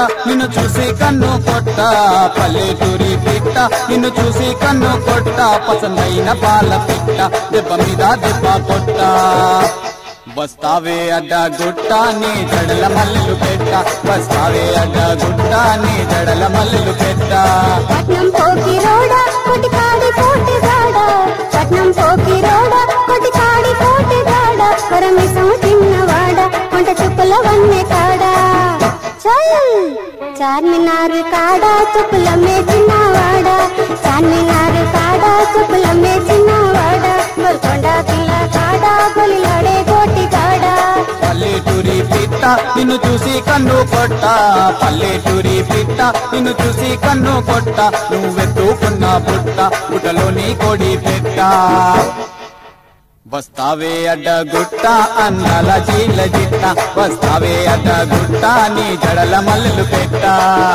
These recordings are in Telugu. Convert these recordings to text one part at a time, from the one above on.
నిన్ను చూసి కన్ను కొట్ట పల్లెటూరి పిట్ట నిన్ను చూసి కన్ను కొట్ట పసందైన పాల పిట్ట దెబ్బ మీద దెబ్బ కొట్ట వస్తావే అడ్డ గుట్ట నీ జడల మల్లెలు పెట్ట వస్తావే అడ్డ గుట్ట నీ జడల మల్లెలు పెట్ట పట్నం పోకి రోడ కొటి కాడి కోటి గాడ పట్నం పోకి రోడ కొటి కాడి కోటి గాడ పరమేశం తిన్నవాడ కొంట చుక్కల వన్నె కాడ చల్ చార్మినారు కాడ చుక్కల మేచినవాడ చార్మినారు కాడ చుక్కల మేచినవాడ గోల్కొండ పిల్ల కాడ గొలిలాడే కోటి కాడ పల్లెటూరి పిట్ట నిన్ను చూసి కన్ను కొట్ట పల్లెటూరి పిట్ట నిన్ను చూసి కన్ను కొట్ట నువ్వెత్తుకున్న బుట్ట బుట్టలోని కొడి పెట్ట వస్తావే అడ్డ గుట్ట అన్నల జీల జిట్ట వస్తావే అడ్డ గుట్ట నీ జడల మల్లెలు పెట్ట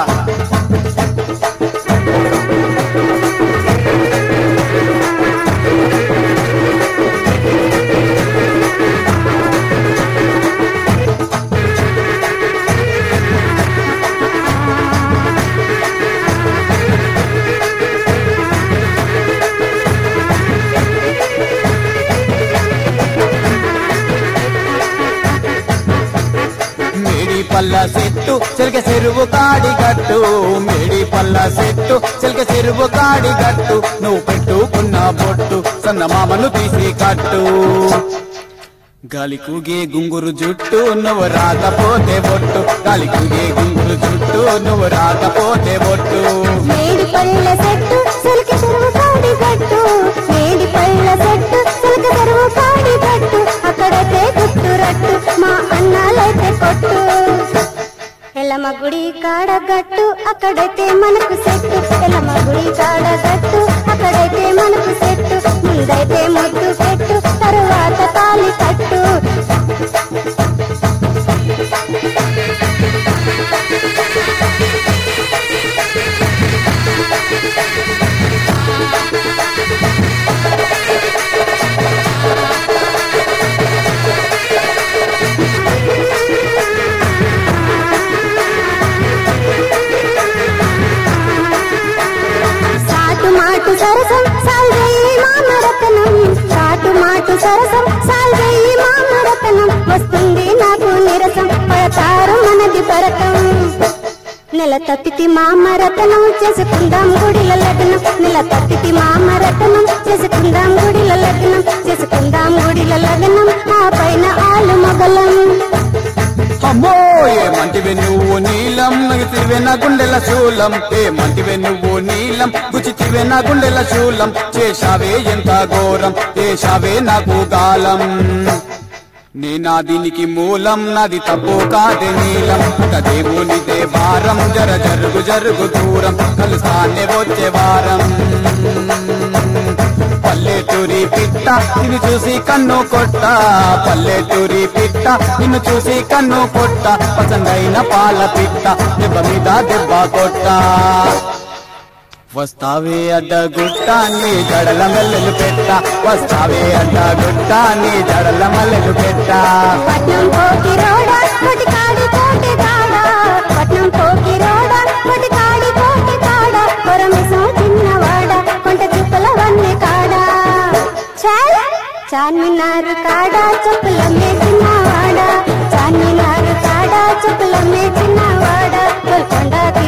మేడి పల్ల సెట్టు చెలిక చెరువు కాడి గట్టు మేడి పల్ల సెట్టు చెలిక చెరువు కాడి గట్టు నువ్వు పెట్టుకున్న బొట్టు సన్న మామను తీసి కట్టు గాలి కూగే గుంగురు జుట్టు నువ్వు రాకపోతే బొట్టు గాలి కూగే గుంగురు జుట్టు నువ్వు రాకపోతే బొట్టు మేడి పళ్ళ సెట్టు సిల్క చెరువు కాడి గట్టు మేడి పళ్ళ సెట్టు సిల్క చెరువు కాడి గట్టు అక్కడైతే గుట్టు రట్టు మా అన్నాలైతే కొట్టు ఎలమ గుడి కాడ గట్టు అక్కడైతే మనకు సెట్టు ఎలమ గుడి కాడ గట్టు అక్కడైతే మనకు సెట్టు ముందైతే ముద్దు పెట్టు తరువాత తాలి కట్టు సాటు మాటు సరసం సాల్వేయి మామరతనం సాటు మాటు సరసం సాల్వేయి మామరతనం వస్తుంది నాకు నిరసం పడతారు మనది పరకం నెల తప్పితి మామరతనం చేసుకుందాం గుడిల లగ్నం నెల తప్పితి మామరతనం చేసుకుందాం గుడిల లగ్నం చేసుకుందాం గుడిల లగ్నం ఆ పైన ఆలు మొగలం అమ్మో ఏమంటివే నువ్వు నీలం నగితివే నా గుండెల శూలం ఏమంటివే నువ్వు నీలం గుచితివే నా గుండెల శూలం చేశావే ఎంత ఘోరం చేశావే నాకు గాలం నీ నా దీనికి మూలం నాది తప్పు కాదే నీలం కదేమునిదే భారం జర జరుగు జరుగు దూరం కలుస్తానే వచ్చే వారం పల్లెటూరి పిట్ట నిన్ను చూసి కన్ను కొట్ట పల్లెటూరి పిట్ట నిన్ను చూసి కన్ను కొట్ట పసందైన పాల పిట్ట దెబ్బ మీద దెబ్బ కొట్ట వస్తావే అడ్డ గుట్ట నీ జడల మల్లెలు పెట్ట వస్తావే అడ్డ గుట్ట నీ జడల మల్లెలు పెట్ట పట్నం పోకి రోడ కొటి కాడి కోటి కాడ పట్నం పోకి రోడ కొటి కాడి కోటి కాడ కొరమిసం చిన్నవాడ కొంట చుక్కల వన్నె కాడ చాల్ చార్మినారు కాడ చుక్కల మేచినవాడ చార్మినారు కాడ చుక్కల మేచినవాడ గోల్కొండ